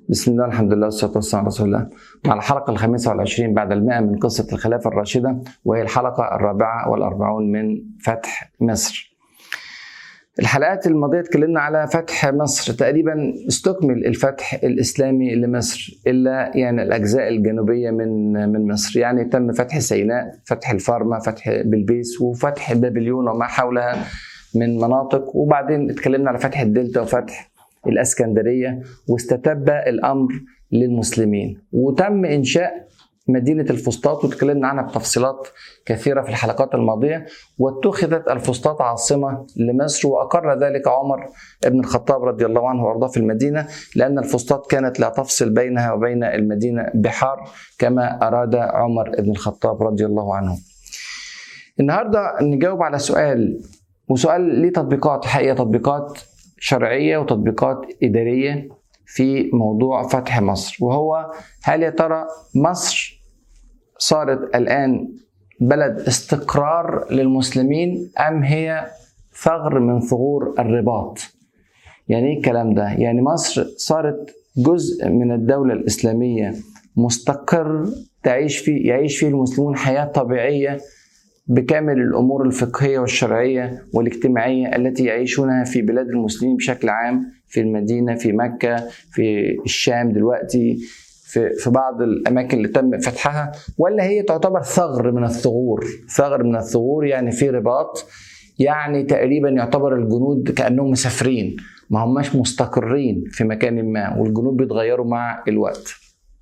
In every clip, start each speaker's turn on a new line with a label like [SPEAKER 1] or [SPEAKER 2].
[SPEAKER 1] بسم الله الحمد لله والصلاة والسلام على رسول الله مع الحلقة الخامسة والعشرين بعد المائة من قصة الخلافة الراشدة وهي الحلقة الرابعة والأربعون من فتح مصر الحلقات الماضية اتكلمنا على فتح مصر تقريبا استكمل الفتح الإسلامي لمصر إلا يعني الأجزاء الجنوبية من من مصر يعني تم فتح سيناء فتح الفارما فتح بلبيس وفتح بابليون وما حولها من مناطق وبعدين اتكلمنا على فتح الدلتا وفتح الاسكندريه واستتب الامر للمسلمين وتم انشاء مدينه الفسطاط وتكلمنا عنها بتفصيلات كثيره في الحلقات الماضيه واتخذت الفسطاط عاصمه لمصر واقر ذلك عمر بن الخطاب رضي الله عنه وارضاه في المدينه لان الفسطاط كانت لا تفصل بينها وبين المدينه بحار كما اراد عمر بن الخطاب رضي الله عنه. النهارده نجاوب على سؤال وسؤال ليه تطبيقات حقيقه تطبيقات شرعيه وتطبيقات اداريه في موضوع فتح مصر وهو هل يا ترى مصر صارت الان بلد استقرار للمسلمين ام هي ثغر من ثغور الرباط يعني ايه الكلام ده يعني مصر صارت جزء من الدوله الاسلاميه مستقر تعيش فيه يعيش فيه المسلمون حياه طبيعيه بكامل الامور الفقهيه والشرعيه والاجتماعيه التي يعيشونها في بلاد المسلمين بشكل عام في المدينه في مكه في الشام دلوقتي في في بعض الاماكن اللي تم فتحها ولا هي تعتبر ثغر من الثغور ثغر من الثغور يعني في رباط يعني تقريبا يعتبر الجنود كانهم مسافرين ما هماش مستقرين في مكان ما والجنود بيتغيروا مع الوقت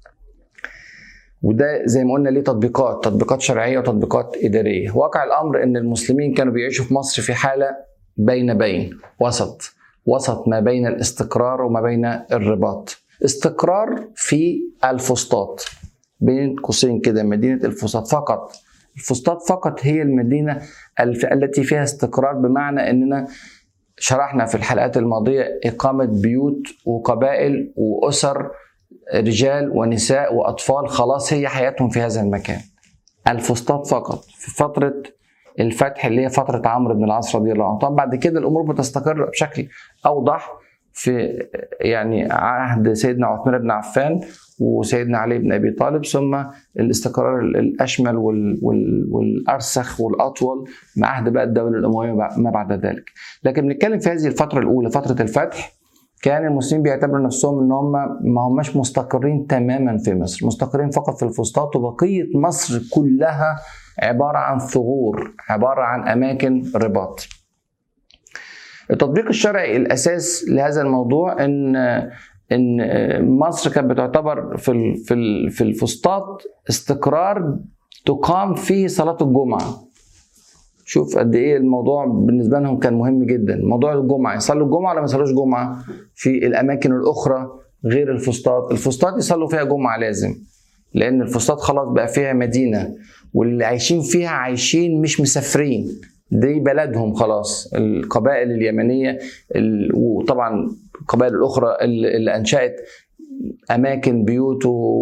[SPEAKER 1] وده زي ما قلنا ليه تطبيقات تطبيقات شرعيه وتطبيقات اداريه واقع الامر ان المسلمين كانوا بيعيشوا في مصر في حاله بين بين وسط وسط ما بين الاستقرار وما بين الرباط استقرار في الفسطاط بين قوسين كده مدينه الفسطاط فقط الفسطاط فقط هي المدينه التي فيها استقرار بمعنى اننا شرحنا في الحلقات الماضيه اقامه بيوت وقبائل واسر رجال ونساء واطفال خلاص هي حياتهم في هذا المكان الفسطاط فقط في فتره الفتح اللي هي فتره عمرو بن العاص رضي الله عنه طبعا بعد كده الامور بتستقر بشكل اوضح في يعني عهد سيدنا عثمان بن عفان وسيدنا علي بن ابي طالب ثم الاستقرار الاشمل والارسخ والاطول مع عهد بقى الدوله الامويه ما بعد ذلك لكن بنتكلم في هذه الفتره الاولى فتره الفتح كان المسلمين بيعتبروا نفسهم ان هم ما هماش مستقرين تماما في مصر مستقرين فقط في الفسطاط وبقيه مصر كلها عباره عن ثغور عباره عن اماكن رباط التطبيق الشرعي الاساس لهذا الموضوع ان ان مصر كانت بتعتبر في في في الفسطاط استقرار تقام فيه صلاه الجمعه شوف قد ايه الموضوع بالنسبه لهم كان مهم جدا موضوع الجمعه يصلوا الجمعه ولا ما يصلوش جمعه في الاماكن الاخرى غير الفسطاط الفسطاط يصلوا فيها جمعه لازم لان الفسطاط خلاص بقى فيها مدينه واللي عايشين فيها عايشين مش مسافرين دي بلدهم خلاص القبائل اليمنيه وطبعا القبائل الاخرى اللي انشات اماكن بيوت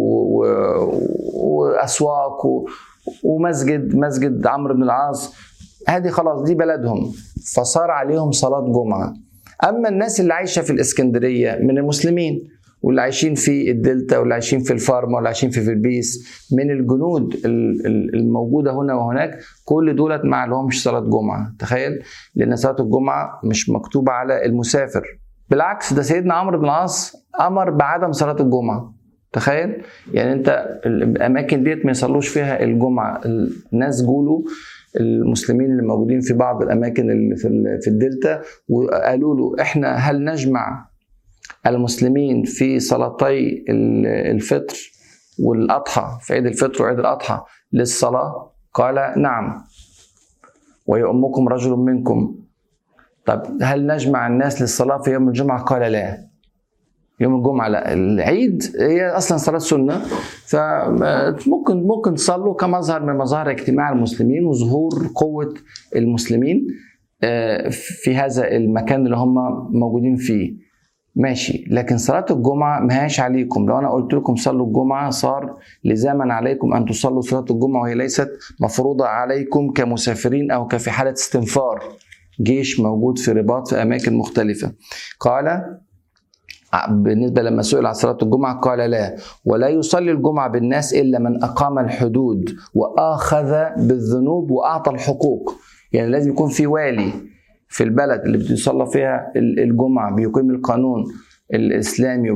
[SPEAKER 1] واسواق ومسجد مسجد عمرو بن العاص هذه خلاص دي بلدهم فصار عليهم صلاة جمعة أما الناس اللي عايشة في الإسكندرية من المسلمين واللي عايشين في الدلتا واللي عايشين في الفارما واللي عايشين في فيلبيس من الجنود الموجوده هنا وهناك كل دولت ما لهمش صلاه جمعه تخيل لان صلاه الجمعه مش مكتوبه على المسافر بالعكس ده سيدنا عمرو بن العاص امر بعدم صلاه الجمعه تخيل يعني انت الاماكن ديت ما يصلوش فيها الجمعه الناس جولوا المسلمين اللي موجودين في بعض الاماكن اللي في في الدلتا وقالوا له احنا هل نجمع المسلمين في صلاتي الفطر والاضحى في عيد الفطر وعيد الاضحى للصلاه قال نعم ويؤمكم رجل منكم طب هل نجمع الناس للصلاه في يوم الجمعه قال لا يوم الجمعة لا العيد هي أصلا صلاة سنة فممكن ممكن تصلوا كمظهر من مظاهر اجتماع المسلمين وظهور قوة المسلمين في هذا المكان اللي هم موجودين فيه ماشي لكن صلاة الجمعة ما هيش عليكم لو أنا قلت لكم صلوا الجمعة صار لزاما عليكم أن تصلوا صلاة الجمعة وهي ليست مفروضة عليكم كمسافرين أو كفي حالة استنفار جيش موجود في رباط في أماكن مختلفة قال بالنسبه لما سئل عن صلاه الجمعه قال لا ولا يصلي الجمعه بالناس الا من اقام الحدود واخذ بالذنوب واعطى الحقوق يعني لازم يكون في والي في البلد اللي بتصلى فيها الجمعه بيقيم القانون الاسلامي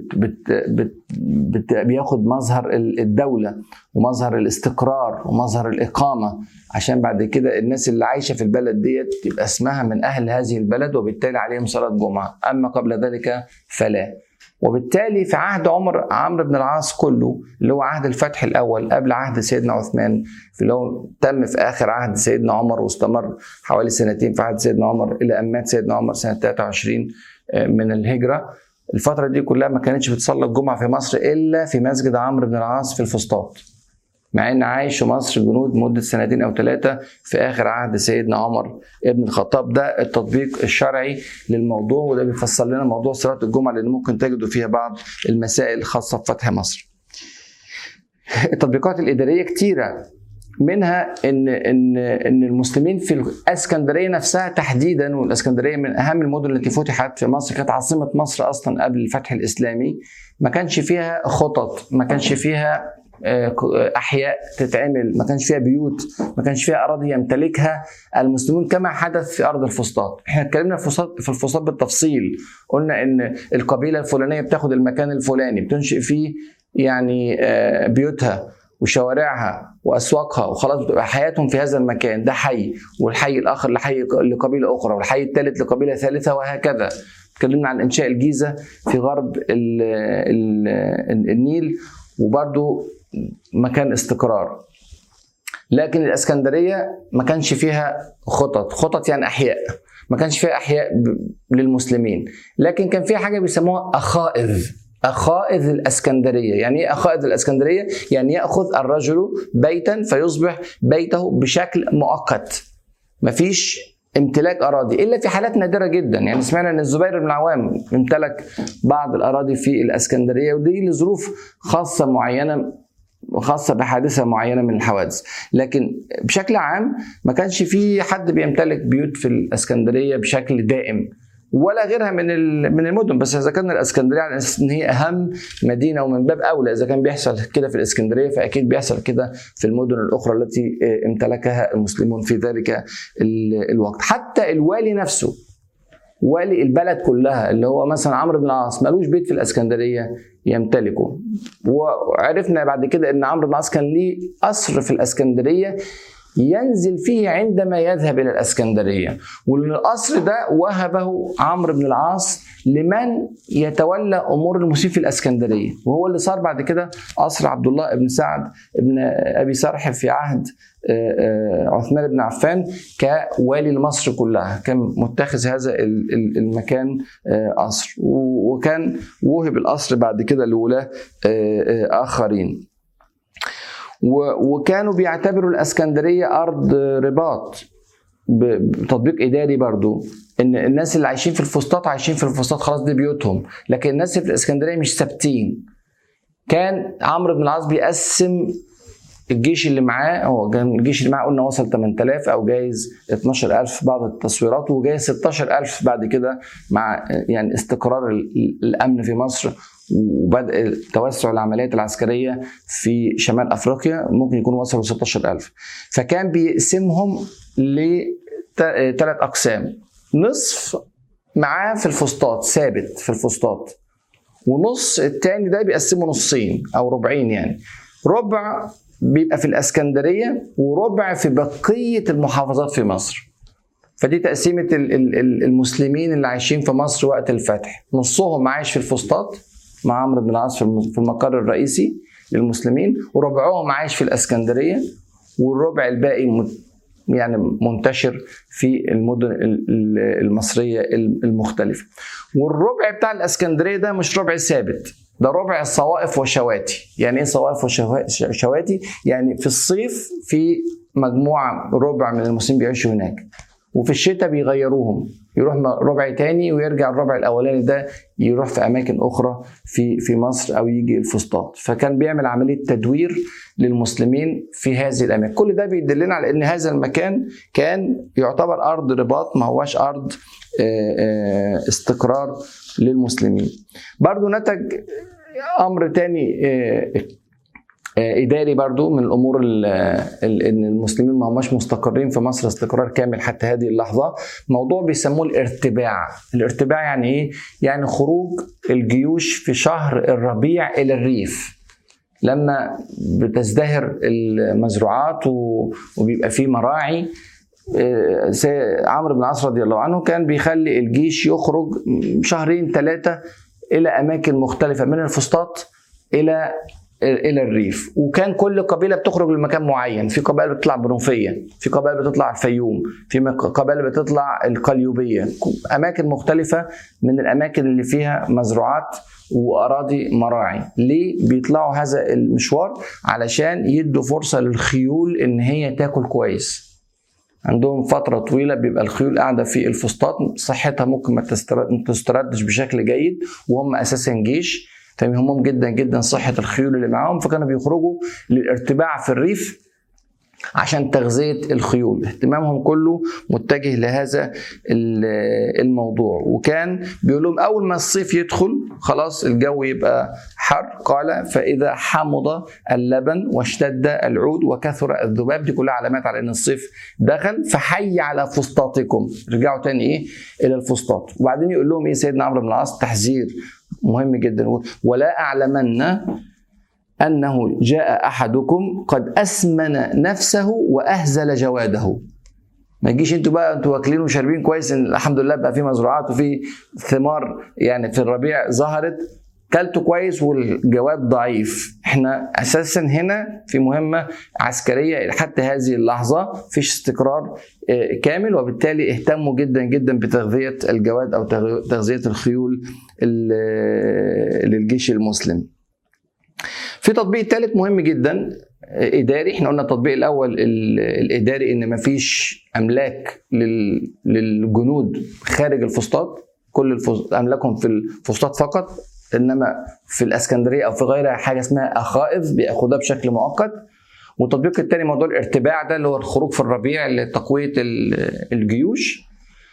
[SPEAKER 1] وبياخد مظهر الدوله ومظهر الاستقرار ومظهر الاقامه عشان بعد كده الناس اللي عايشه في البلد ديت تبقى اسمها من اهل هذه البلد وبالتالي عليهم صلاه جمعه اما قبل ذلك فلا وبالتالي في عهد عمر عمرو بن العاص كله اللي هو عهد الفتح الاول قبل عهد سيدنا عثمان في اللي هو تم في اخر عهد سيدنا عمر واستمر حوالي سنتين في عهد سيدنا عمر الى ان مات سيدنا عمر سنه 23 آه، من الهجره الفتره دي كلها ما كانتش بتصلى الجمعه في مصر الا في مسجد عمرو بن العاص في الفسطاط مع ان عايش في مصر جنود مده سنتين او ثلاثه في اخر عهد سيدنا عمر ابن الخطاب ده التطبيق الشرعي للموضوع وده بيفسر لنا موضوع صلاه الجمعه لان ممكن تجدوا فيها بعض المسائل الخاصه بفتح مصر. التطبيقات الاداريه كتيره منها ان ان ان المسلمين في الاسكندريه نفسها تحديدا والاسكندريه من اهم المدن التي فتحت في مصر كانت عاصمه مصر اصلا قبل الفتح الاسلامي ما كانش فيها خطط ما كانش فيها آه، احياء تتعمل ما كانش فيها بيوت ما كانش فيها اراضي يمتلكها المسلمون كما حدث في ارض الفسطاط احنا اتكلمنا في الفسطاط بالتفصيل قلنا ان القبيله الفلانيه بتاخد المكان الفلاني بتنشئ فيه يعني آه، بيوتها وشوارعها واسواقها وخلاص بتبقى حياتهم في هذا المكان ده حي والحي الاخر لحي لقبيله اخرى والحي الثالث لقبيله ثالثه وهكذا اتكلمنا عن انشاء الجيزه في غرب ال ال النيل وبرده مكان استقرار لكن الاسكندريه ما كانش فيها خطط خطط يعني احياء ما كانش فيها احياء للمسلمين لكن كان فيها حاجه بيسموها اخائذ أخائذ الأسكندرية يعني إيه أخائذ الأسكندرية؟ يعني يأخذ الرجل بيتا فيصبح بيته بشكل مؤقت مفيش امتلاك اراضي الا في حالات نادره جدا يعني سمعنا ان الزبير بن العوام امتلك بعض الاراضي في الاسكندريه ودي لظروف خاصه معينه خاصة بحادثة معينة من الحوادث لكن بشكل عام ما كانش في حد بيمتلك بيوت في الاسكندرية بشكل دائم ولا غيرها من من المدن بس اذا كان الاسكندريه على اساس ان هي اهم مدينه ومن باب اولى اذا كان بيحصل كده في الاسكندريه فاكيد بيحصل كده في المدن الاخرى التي آه، امتلكها المسلمون في ذلك الوقت حتى الوالي نفسه والي البلد كلها اللي هو مثلا عمرو بن العاص ملوش بيت في الاسكندريه يمتلكه وعرفنا بعد كده ان عمرو بن العاص كان ليه قصر في الاسكندريه ينزل فيه عندما يذهب الى الاسكندريه والقصر ده وهبه عمرو بن العاص لمن يتولى امور المسلمين في الاسكندريه وهو اللي صار بعد كده قصر عبد الله بن سعد بن ابي سرح في عهد آه، آه، عثمان بن عفان كوالي لمصر كلها كان متخذ هذا المكان آه، قصر وكان وهب القصر بعد كده لولاه اخرين وكانوا بيعتبروا الاسكندريه ارض رباط بتطبيق اداري برضو ان الناس اللي عايشين في الفسطاط عايشين في الفسطاط خلاص دي بيوتهم لكن الناس في الاسكندريه مش ثابتين كان عمرو بن العاص بيقسم الجيش اللي معاه هو كان الجيش اللي معاه قلنا وصل 8000 او جايز 12000 بعض التصويرات وجايز 16000 بعد كده مع يعني استقرار الامن في مصر وبدء توسع العمليات العسكريه في شمال افريقيا ممكن يكونوا وصلوا 16000 فكان بيقسمهم لثلاث اقسام نصف معاه في الفسطاط ثابت في الفسطاط ونص التاني ده بيقسمه نصين او ربعين يعني ربع بيبقى في الاسكندريه وربع في بقيه المحافظات في مصر فدي تقسيمه المسلمين اللي عايشين في مصر وقت الفتح نصهم عايش في الفسطاط مع عمرو بن العاص في المقر الرئيسي للمسلمين وربعهم عايش في الاسكندريه والربع الباقي يعني منتشر في المدن المصريه المختلفه والربع بتاع الاسكندريه ده مش ربع ثابت ده ربع الصوائف والشواتي يعني ايه صوائف وشواتي يعني في الصيف في مجموعه ربع من المسلمين بيعيشوا هناك وفي الشتاء بيغيروهم يروح ربع تاني ويرجع الربع الاولاني ده يروح في اماكن اخرى في في مصر او يجي الفسطاط فكان بيعمل عمليه تدوير للمسلمين في هذه الاماكن كل ده بيدلنا على ان هذا المكان كان يعتبر ارض رباط ما هواش ارض استقرار للمسلمين برضو نتج امر تاني اداري برضو من الامور ان المسلمين ما هماش مستقرين في مصر استقرار كامل حتى هذه اللحظه موضوع بيسموه الارتباع الارتباع يعني ايه يعني خروج الجيوش في شهر الربيع الى الريف لما بتزدهر المزروعات وبيبقى في مراعي عمرو بن العاص رضي الله عنه كان بيخلي الجيش يخرج شهرين ثلاثه الى اماكن مختلفه من الفسطاط الى الى الريف وكان كل قبيله بتخرج لمكان معين في قبائل بتطلع بنوفيه في قبائل بتطلع الفيوم في قبائل بتطلع القليوبيه اماكن مختلفه من الاماكن اللي فيها مزروعات واراضي مراعي ليه بيطلعوا هذا المشوار علشان يدوا فرصه للخيول ان هي تاكل كويس عندهم فترة طويلة بيبقى الخيول قاعدة في الفسطاط صحتها ممكن ما تستردش بشكل جيد وهم أساسا جيش فيهمهم جدا جدا صحة الخيول اللي معاهم فكانوا بيخرجوا للارتباع في الريف عشان تغذية الخيول اهتمامهم كله متجه لهذا الموضوع وكان بيقول لهم أول ما الصيف يدخل خلاص الجو يبقى حر قال فإذا حمض اللبن واشتد العود وكثر الذباب دي كلها علامات على أن الصيف دخل فحي على فسطاطكم رجعوا تاني إيه إلى الفسطاط وبعدين يقول لهم إيه سيدنا عمرو بن العاص تحذير مهم جدا ولا أعلمن أنه جاء أحدكم قد أسمن نفسه وأهزل جواده ما تجيش انتوا بقى انتوا واكلين وشاربين كويس ان الحمد لله بقى في مزروعات وفي ثمار يعني في الربيع ظهرت كلته كويس والجواد ضعيف احنا اساسا هنا في مهمه عسكريه حتى هذه اللحظه فيش استقرار كامل وبالتالي اهتموا جدا جدا بتغذيه الجواد او تغذيه الخيول للجيش المسلم في تطبيق ثالث مهم جدا اداري احنا قلنا التطبيق الاول الاداري ان مفيش املاك للجنود خارج الفسطاط كل املاكهم في الفسطاط فقط انما في الاسكندريه او في غيرها حاجه اسمها اخائذ بياخدها بشكل مؤقت والتطبيق الثاني موضوع الارتباع ده اللي هو الخروج في الربيع لتقويه الجيوش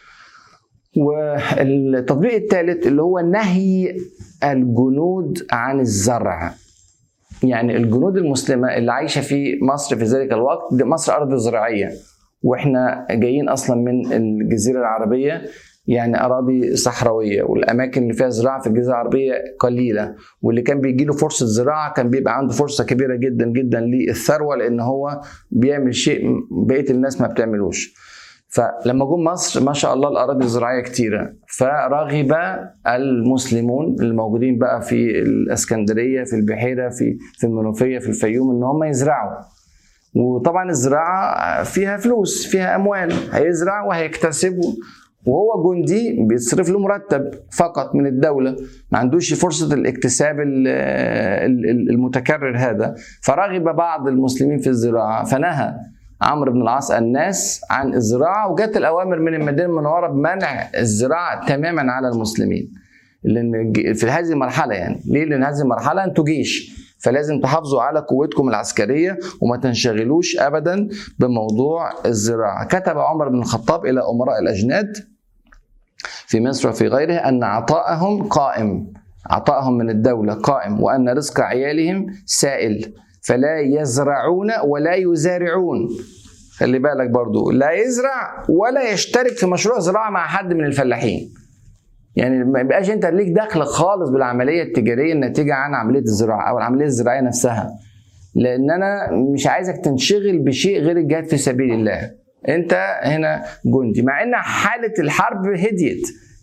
[SPEAKER 1] والتطبيق الثالث اللي هو نهي الجنود عن الزرع يعني الجنود المسلمة اللي عايشة في مصر في ذلك الوقت دي مصر أرض زراعية وإحنا جايين أصلا من الجزيرة العربية يعني أراضي صحراوية والأماكن اللي فيها زراعة في الجزيرة العربية قليلة واللي كان بيجي له فرصة زراعة كان بيبقى عنده فرصة كبيرة جدا جدا للثروة لأن هو بيعمل شيء بقية الناس ما بتعملوش فلما جم مصر ما شاء الله الاراضي الزراعيه كتيره فرغب المسلمون الموجودين بقى في الاسكندريه في البحيره في في المنوفيه في الفيوم ان هم يزرعوا وطبعا الزراعه فيها فلوس فيها اموال هيزرع وهيكتسب وهو جندي بيتصرف له مرتب فقط من الدوله ما عندوش فرصه الاكتساب المتكرر هذا فرغب بعض المسلمين في الزراعه فنهى عمرو بن العاص الناس عن الزراعه وجت الاوامر من المدينه المنوره بمنع الزراعه تماما على المسلمين لان في هذه المرحله يعني ليه لان هذه المرحله انتوا جيش فلازم تحافظوا على قوتكم العسكريه وما تنشغلوش ابدا بموضوع الزراعه كتب عمر بن الخطاب الى امراء الاجناد في مصر وفي غيره ان عطاءهم قائم عطاءهم من الدوله قائم وان رزق عيالهم سائل فلا يزرعون ولا يزارعون خلي بالك برضو لا يزرع ولا يشترك في مشروع زراعة مع حد من الفلاحين يعني ما يبقاش انت ليك دخل خالص بالعمليه التجاريه الناتجه عن عمليه الزراعه او العمليه الزراعيه نفسها لان انا مش عايزك تنشغل بشيء غير الجهاد في سبيل الله انت هنا جندي مع ان حاله الحرب هديت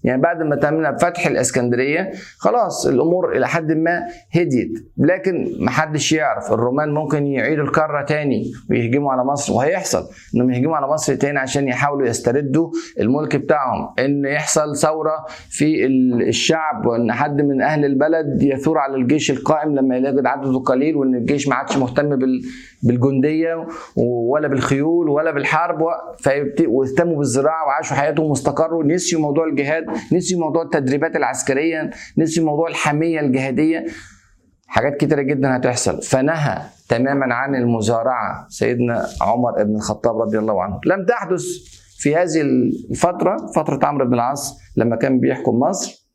[SPEAKER 1] يعني بعد ما تمنا بفتح الاسكندريه خلاص الامور الى حد ما هديت لكن محدش يعرف الرومان ممكن يعيدوا الكره تاني ويهجموا على مصر وهيحصل انهم يهجموا على مصر تاني عشان يحاولوا يستردوا الملك بتاعهم ان يحصل ثوره في الشعب وان حد من اهل البلد يثور على الجيش القائم لما يلاقي عدده قليل وان الجيش ما عادش مهتم بالجنديه ولا بالخيول ولا بالحرب واهتموا بالزراعه وعاشوا حياتهم واستقروا نسيوا موضوع الجهاد نسيوا موضوع التدريبات العسكريه نسيوا موضوع الحميه الجهاديه حاجات كتيرة جدا هتحصل فنهى تماما عن المزارعة سيدنا عمر بن الخطاب رضي الله عنه لم تحدث في هذه الفترة فترة عمرو بن العاص لما كان بيحكم مصر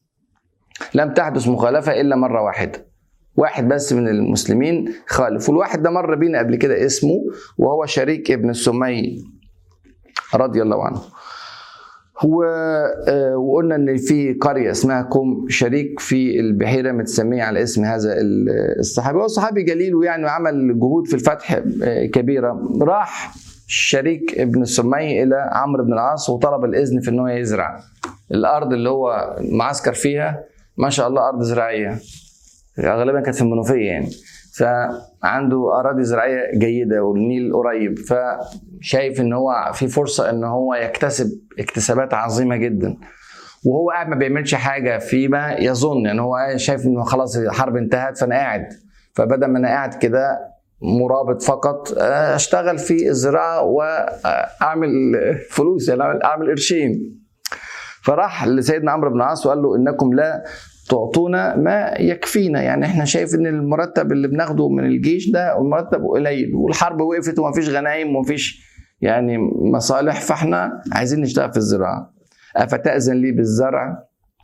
[SPEAKER 1] لم تحدث مخالفة إلا مرة واحدة واحد بس من المسلمين خالف والواحد ده مر بينا قبل كده اسمه وهو شريك ابن السمي رضي الله عنه هو وقلنا ان في قريه اسمها كوم شريك في البحيره متسميه على اسم هذا الصحابي هو صحابي جليل ويعني عمل جهود في الفتح كبيره راح شريك ابن السمي الى عمرو بن العاص وطلب الاذن في ان هو يزرع الارض اللي هو معسكر فيها ما شاء الله ارض زراعيه غالبا كانت في المنوفيه يعني فعنده اراضي زراعيه جيده والنيل قريب فشايف ان هو في فرصه ان هو يكتسب اكتسابات عظيمه جدا وهو قاعد ما بيعملش حاجه فيما يظن يعني هو شايف انه خلاص الحرب انتهت فانا قاعد فبدل ما انا قاعد كده مرابط فقط اشتغل في الزراعه واعمل فلوس يعني اعمل قرشين فراح لسيدنا عمرو بن العاص وقال له انكم لا تعطونا ما يكفينا يعني احنا شايف ان المرتب اللي بناخده من الجيش ده مرتب قليل والحرب وقفت ومفيش غنايم ومفيش يعني مصالح فاحنا عايزين نشتغل في الزراعه افتاذن لي بالزرع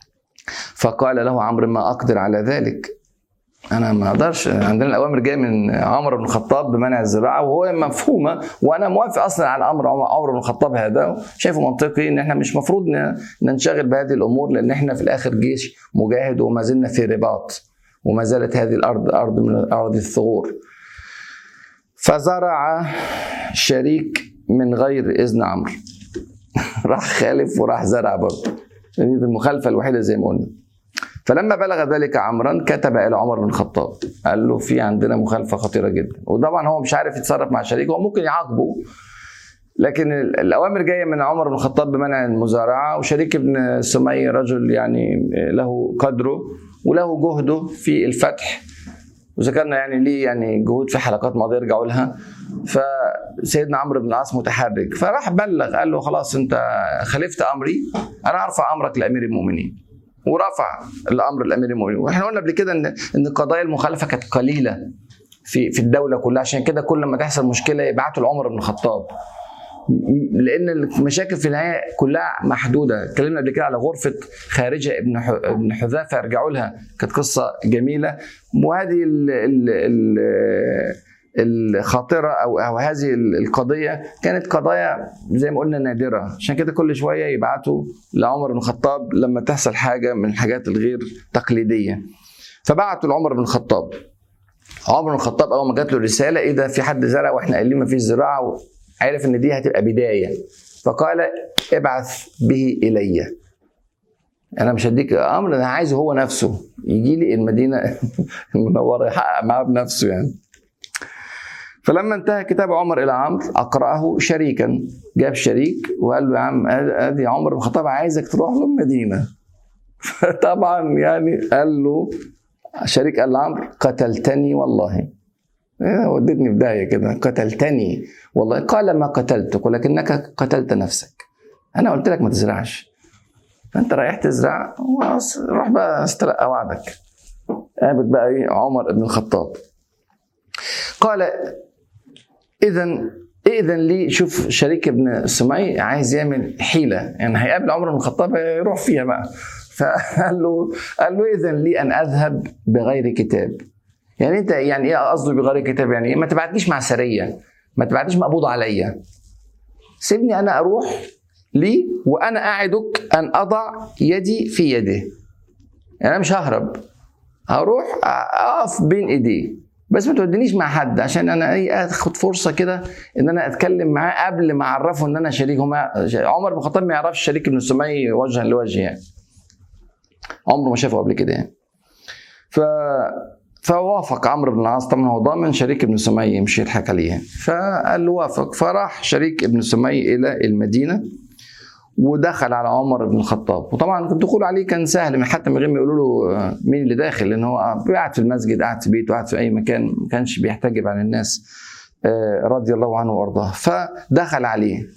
[SPEAKER 1] فقال له عمرو ما اقدر على ذلك انا ما اقدرش عندنا الاوامر جايه من عمر بن الخطاب بمنع الزراعه وهو مفهومه وانا موافق اصلا على امر عمر بن الخطاب هذا شايفه منطقي ان احنا مش مفروض ننشغل بهذه الامور لان احنا في الاخر جيش مجاهد وما زلنا في رباط وما زالت هذه الارض ارض من ارض الثغور فزرع شريك من غير اذن عمرو راح خالف وراح زرع برضه دي المخالفه الوحيده زي ما قلنا فلما بلغ ذلك عمرا كتب الى عمر بن الخطاب قال له في عندنا مخالفه خطيره جدا وطبعا هو مش عارف يتصرف مع شريكه هو ممكن يعاقبه لكن الاوامر جايه من عمر بن الخطاب بمنع المزارعه وشريك ابن سمي رجل يعني له قدره وله جهده في الفتح وذكرنا يعني ليه يعني جهود في حلقات ماضيه يرجعوا لها فسيدنا عمرو بن العاص متحرك فراح بلغ قال له خلاص انت خالفت امري انا ارفع امرك لامير المؤمنين ورفع الامر لامير المؤمنين واحنا قلنا قبل كده ان ان قضايا المخالفه كانت قليله في في الدوله كلها عشان كده كل ما تحصل مشكله يبعتوا لعمر بن الخطاب لان المشاكل في النهايه كلها محدوده اتكلمنا قبل كده على غرفه خارجه ابن ابن حذافه ارجعوا لها كانت قصه جميله وهذه ال ال ال الخاطره او او هذه القضيه كانت قضايا زي ما قلنا نادره عشان كده كل شويه يبعتوا لعمر بن الخطاب لما تحصل حاجه من الحاجات الغير تقليديه فبعتوا لعمر بن الخطاب عمر بن الخطاب اول ما جات له رساله ايه ده في حد زرع واحنا قايلين ما فيش زراعه عرف ان دي هتبقى بدايه فقال ابعث به الي انا مش هديك امر انا عايزه هو نفسه يجي لي المدينه المنوره يحقق معاه بنفسه يعني فلما انتهى كتاب عمر الى عمرو اقراه شريكا جاب شريك وقال له يا عم ادي عمر بن الخطاب عايزك تروح له المدينه فطبعا يعني قال له شريك قال لعمرو قتلتني والله ودتني في داهيه كده قتلتني والله قال ما قتلتك ولكنك قتلت نفسك انا قلت لك ما تزرعش فانت رايح تزرع روح بقى استلقى وعدك قابل بقى ايه عمر بن الخطاب قال اذا اذن لي شوف شريك ابن سمي عايز يعمل حيله يعني هيقابل عمر بن الخطاب يروح فيها بقى فقال له قال له اذن لي ان اذهب بغير كتاب يعني انت يعني ايه قصده بغير كتاب يعني ايه ما تبعتنيش مع سريه ما تبعتنيش مقبوض عليا سيبني انا اروح لي وانا اعدك ان اضع يدي في يده يعني انا مش ههرب هروح اقف بين ايديه بس ما تودينيش مع حد عشان انا ايه اخد فرصه كده ان انا اتكلم معاه قبل ما اعرفه ان انا شريك هما عمر بن الخطاب ما يعرفش شريك ابن سمي وجها لوجه يعني عمره ما شافه قبل كده يعني ف فوافق عمرو بن العاص طبعا هو ضامن شريك ابن سمي مش يضحك عليه فقال له وافق فراح شريك ابن سمي الى المدينه ودخل على عمر بن الخطاب وطبعا الدخول عليه كان سهل من حتى من غير ما يقولوا له آه، مين اللي داخل لان هو قاعد في المسجد قاعد في بيته قاعد في اي مكان ما كانش بيحتجب عن الناس آه، رضي الله عنه وارضاه فدخل عليه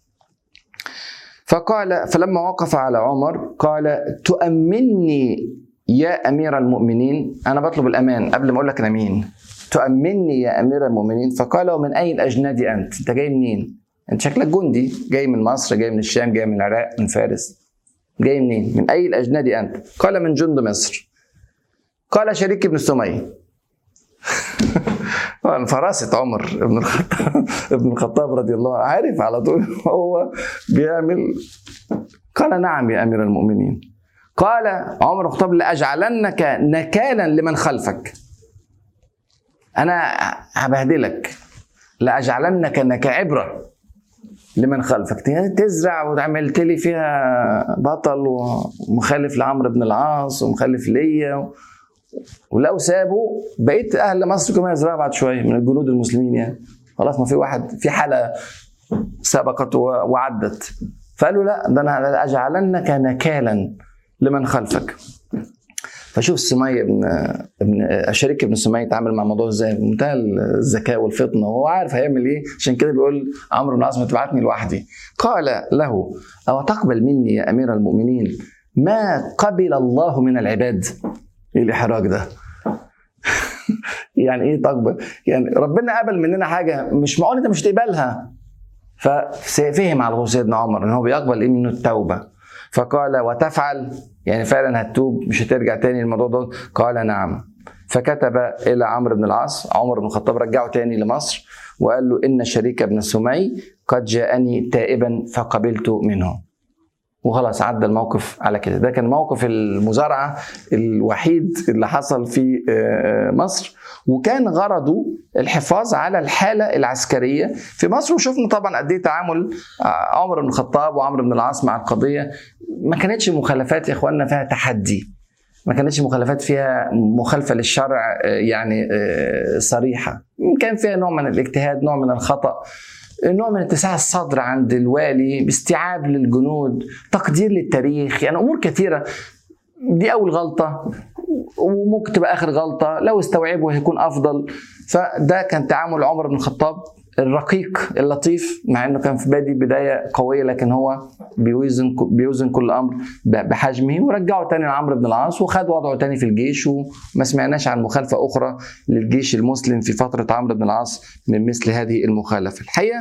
[SPEAKER 1] فقال فلما وقف على عمر قال تؤمني يا امير المؤمنين انا بطلب الامان قبل ما اقول لك انا مين تؤمني يا امير المؤمنين فقال ومن اي الاجناد انت انت جاي منين انت شكلك جندي جاي من مصر جاي من الشام جاي من العراق من فارس جاي منين من اي الاجناد انت قال من جند مصر قال شريك ابن سمي فراسة عمر ابن الخطاب ابن الخطاب رضي الله عنه عارف على طول هو بيعمل قال نعم يا امير المؤمنين قال عمر بن الخطاب لاجعلنك نكالا لمن خلفك انا هبهدلك لاجعلنك نك عبره لمن خلفك تزرع وعملت لي فيها بطل ومخالف لعمرو بن العاص ومخالف ليا ولو سابوا بقيت اهل مصر كمان يزرعوا بعد شويه من الجنود المسلمين يعني خلاص ما في واحد في حاله سبقت وعدت فقالوا لا ده انا اجعلنك نكالا لمن خلفك فشوف سمية ابن ابن الشريك ابن سمية اتعامل مع الموضوع ازاي بمنتهى الذكاء والفطنه وهو عارف هيعمل ايه عشان كده بيقول عمرو بن العاص ما تبعتني لوحدي قال له او تقبل مني يا امير المؤمنين ما قبل الله من العباد ايه الاحراج ده يعني ايه تقبل يعني ربنا قبل مننا حاجه مش معقول انت مش تقبلها ففهم على سيدنا عمر ان هو بيقبل ايه منه التوبه فقال وتفعل يعني فعلا هتتوب مش هترجع تاني الموضوع ده قال نعم فكتب الى عمرو بن العاص عمر بن الخطاب رجعه تاني لمصر وقال له ان شريك ابن سمي قد جاءني تائبا فقبلت منه وخلاص عدى الموقف على كده ده كان موقف المزارعة الوحيد اللي حصل في آه، مصر وكان غرضه الحفاظ على الحالة العسكرية في مصر وشفنا طبعا قد ايه تعامل آه، عمر بن الخطاب وعمرو بن العاص مع القضية ما كانتش مخالفات يا اخواننا فيها تحدي ما كانتش مخالفات فيها مخالفه للشرع آه، يعني صريحه كان فيها نوع من الاجتهاد نوع من الخطا نوع من اتساع الصدر عند الوالي باستيعاب للجنود تقدير للتاريخ يعني امور كثيره دي اول غلطه وممكن تبقى اخر غلطه لو استوعبوا هيكون افضل فده كان تعامل عمر بن الخطاب الرقيق اللطيف مع انه كان في بادي بدايه قويه لكن هو بيوزن بيوزن كل امر بحجمه ورجعه تاني لعمرو بن العاص وخد وضعه تاني في الجيش وما سمعناش عن مخالفه اخرى للجيش المسلم في فتره عمرو بن العاص من مثل هذه المخالفه الحقيقه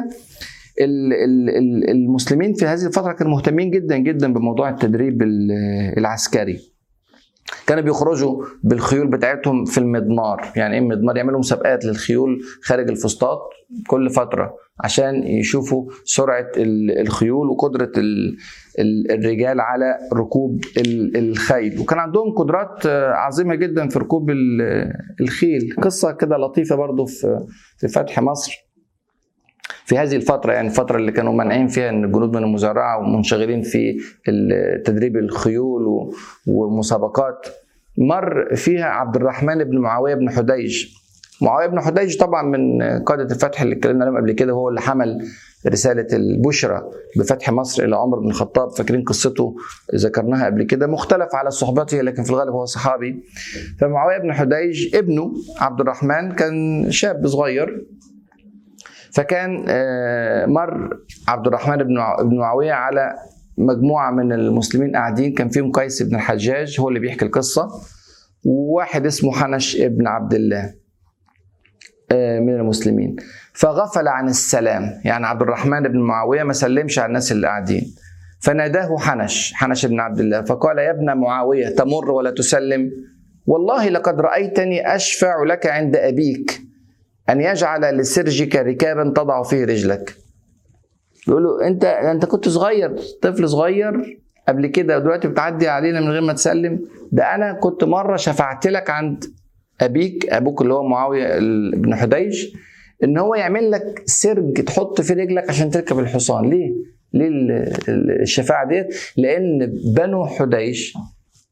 [SPEAKER 1] المسلمين في هذه الفتره كانوا مهتمين جدا جدا بموضوع التدريب العسكري كانوا بيخرجوا بالخيول بتاعتهم في المضمار يعني ايه المضمار يعملوا مسابقات للخيول خارج الفسطاط كل فتره عشان يشوفوا سرعه الخيول وقدره الرجال على ركوب الخيل وكان عندهم قدرات عظيمه جدا في ركوب الخيل قصه كده لطيفه برضو في فتح مصر في هذه الفتره يعني الفتره اللي كانوا مانعين فيها ان الجنود من المزارعه ومنشغلين في تدريب الخيول ومسابقات مر فيها عبد الرحمن بن معاويه بن حديج معاويه بن حديج طبعا من قاده الفتح اللي اتكلمنا عليهم قبل كده هو اللي حمل رسالة البشرى بفتح مصر إلى عمر بن الخطاب فاكرين قصته ذكرناها قبل كده مختلف على صحبته لكن في الغالب هو صحابي فمعاوية بن حديج ابنه عبد الرحمن كان شاب صغير فكان آه، مر عبد الرحمن بن معاويه على مجموعه من المسلمين قاعدين كان فيهم قيس بن الحجاج هو اللي بيحكي القصه وواحد اسمه حنش ابن عبد الله آه، من المسلمين فغفل عن السلام يعني عبد الرحمن بن معاويه ما سلمش على الناس اللي قاعدين فناداه حنش حنش بن عبد الله فقال يا ابن معاويه تمر ولا تسلم والله لقد رايتني اشفع لك عند ابيك أن يجعل لسرجك ركابا تضع فيه رجلك يقول له أنت أنت كنت صغير طفل صغير قبل كده ودلوقتي بتعدي علينا من غير ما تسلم ده أنا كنت مرة شفعت لك عند أبيك أبوك اللي هو معاوية بن حديج إن هو يعمل لك سرج تحط في رجلك عشان تركب الحصان ليه؟ ليه الشفاعة ديت؟ لأن بنو حديش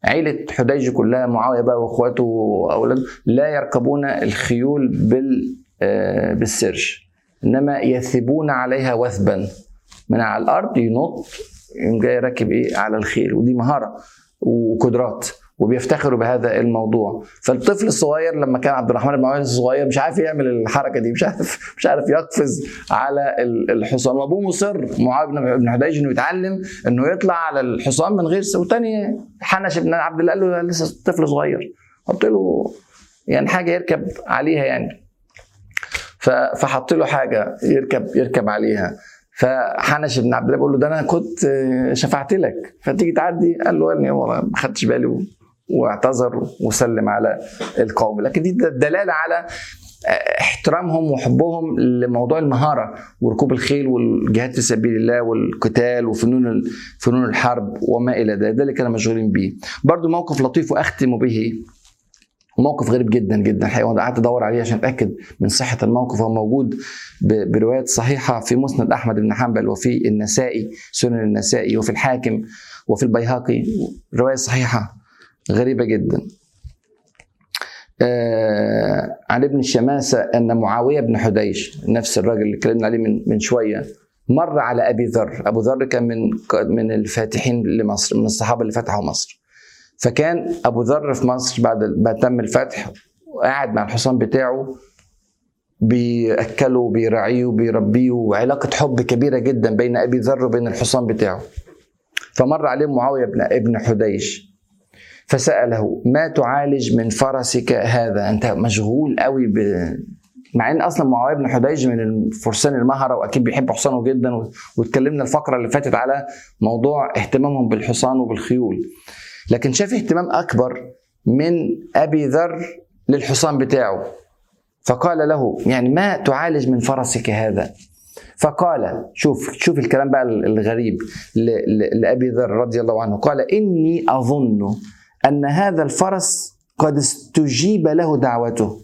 [SPEAKER 1] عيلة حديج كلها معاوية بقى واخواته واولاده لا يركبون الخيول بال آه، بالسرج انما يثبون عليها وثبا من على الارض ينط يقوم جاي راكب ايه على الخيل ودي مهاره وقدرات وبيفتخروا بهذا الموضوع فالطفل الصغير لما كان عبد الرحمن بن عوف الصغير مش عارف يعمل الحركه دي مش عارف مش عارف يقفز على الحصان وابوه مصر معاويه بن حديج انه يتعلم انه يطلع على الحصان من غير وتاني حنش بن عبد الله قال له لسه طفل صغير قلت له يعني حاجه يركب عليها يعني فحط له حاجه يركب يركب عليها فحنش بن عبد الله بيقول له ده انا كنت شفعت لك فتيجي تعدي قال له اني ما خدتش بالي واعتذر وسلم على القوم لكن دي دلاله على احترامهم وحبهم لموضوع المهاره وركوب الخيل والجهاد في سبيل الله والقتال وفنون فنون الحرب وما الى ذلك ده اللي كانوا مشغولين بيه برضو موقف لطيف واختم به موقف غريب جدا جدا الحقيقه وانا قعدت ادور عليه عشان اتاكد من صحه الموقف هو موجود بروايات صحيحه في مسند احمد بن حنبل وفي النسائي سنن النسائي وفي الحاكم وفي البيهقي روايه صحيحه غريبه جدا آه عن ابن الشماسه ان معاويه بن حديش نفس الراجل اللي اتكلمنا عليه من من شويه مر على ابي ذر ابو ذر كان من من الفاتحين لمصر من الصحابه اللي فتحوا مصر فكان ابو ذر في مصر بعد ما تم الفتح وقاعد مع الحصان بتاعه بيأكله وبيراعيه وبيربيه وعلاقة حب كبيرة جدا بين أبي ذر وبين الحصان بتاعه فمر عليه معاوية بن ابن حديش فسأله ما تعالج من فرسك هذا أنت مشغول قوي ب... مع ان اصلا معاويه بن حديج من الفرسان المهره واكيد بيحب حصانه جدا واتكلمنا الفقره اللي فاتت على موضوع اهتمامهم بالحصان وبالخيول لكن شاف اهتمام اكبر من ابي ذر للحصان بتاعه فقال له يعني ما تعالج من فرسك هذا فقال شوف شوف الكلام بقى الغريب لابي ذر رضي الله عنه قال اني اظن ان هذا الفرس قد استجيب له دعوته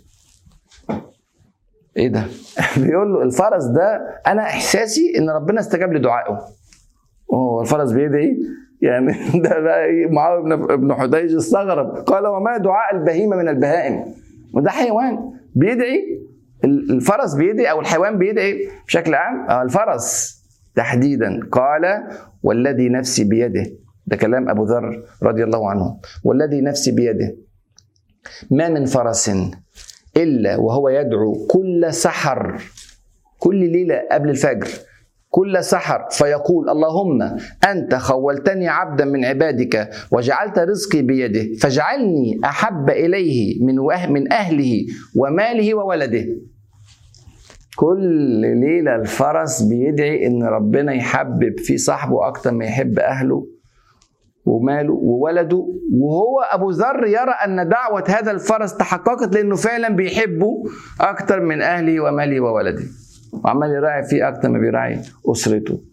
[SPEAKER 1] ايه ده بيقول له الفرس ده انا احساسي ان ربنا استجاب لدعائه هو الفرس بيدعي يعني ده بقى معاويه بن ابن حديج استغرب قال وما دعاء البهيمه من البهائم وده حيوان بيدعي الفرس بيدعي او الحيوان بيدعي بشكل عام أو الفرس تحديدا قال والذي نفسي بيده ده كلام ابو ذر رضي الله عنه والذي نفسي بيده ما من فرس الا وهو يدعو كل سحر كل ليله قبل الفجر كل سحر فيقول اللهم انت خولتني عبدا من عبادك وجعلت رزقي بيده فاجعلني احب اليه من من اهله وماله وولده كل ليله الفرس بيدعي ان ربنا يحبب في صاحبه اكتر ما يحب اهله وماله وولده وهو ابو ذر يرى ان دعوه هذا الفرس تحققت لانه فعلا بيحبه اكتر من اهله وماله وولده وعمال يراعي فيه اكتر ما بيراعي اسرته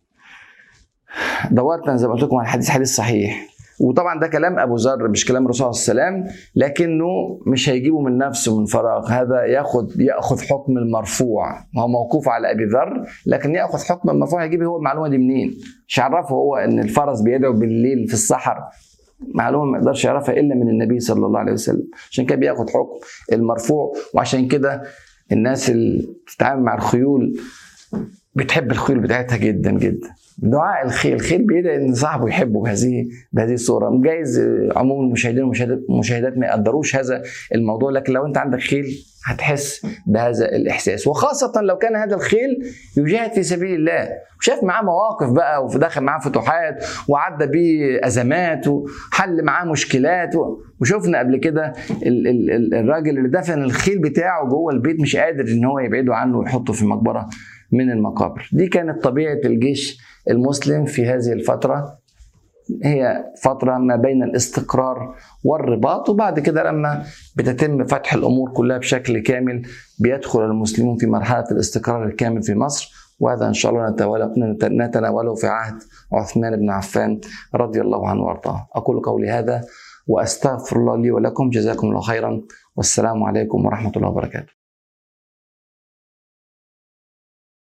[SPEAKER 1] دورت زي ما قلت لكم على الحديث حديث صحيح وطبعا ده كلام ابو ذر مش كلام الرسول صلى الله عليه وسلم لكنه مش هيجيبه من نفسه من فراغ هذا ياخذ ياخذ حكم المرفوع هو موقوف على ابي ذر لكن ياخذ حكم المرفوع هيجيب هو المعلومه دي منين مش عرفه هو ان الفرس بيدعو بالليل في الصحر معلومه ما يقدرش يعرفها الا من النبي صلى الله عليه وسلم عشان كده بياخذ حكم المرفوع وعشان كده الناس اللي بتتعامل مع الخيول بتحب الخيول بتاعتها جدا جدا دعاء الخيل الخيل بيدعي ان صاحبه يحبه بهذه بهذه الصوره جايز عموم المشاهدين والمشاهدات ما يقدروش هذا الموضوع لكن لو انت عندك خيل هتحس بهذا الاحساس وخاصه لو كان هذا الخيل يجاهد في سبيل الله وشاف معاه مواقف بقى ودخل معاه فتوحات وعدى بيه ازمات وحل معاه مشكلات وشفنا قبل كده الراجل اللي دفن الخيل بتاعه جوه البيت مش قادر ان هو يبعده عنه ويحطه في مقبره من المقابر دي كانت طبيعه الجيش المسلم في هذه الفتره هي فترة ما بين الاستقرار والرباط وبعد كده لما بتتم فتح الأمور كلها بشكل كامل بيدخل المسلمون في مرحلة الاستقرار الكامل في مصر وهذا إن شاء الله نتناوله في عهد عثمان بن عفان رضي الله عنه وارضاه أقول قولي هذا وأستغفر الله لي ولكم جزاكم الله خيرا والسلام عليكم ورحمة الله وبركاته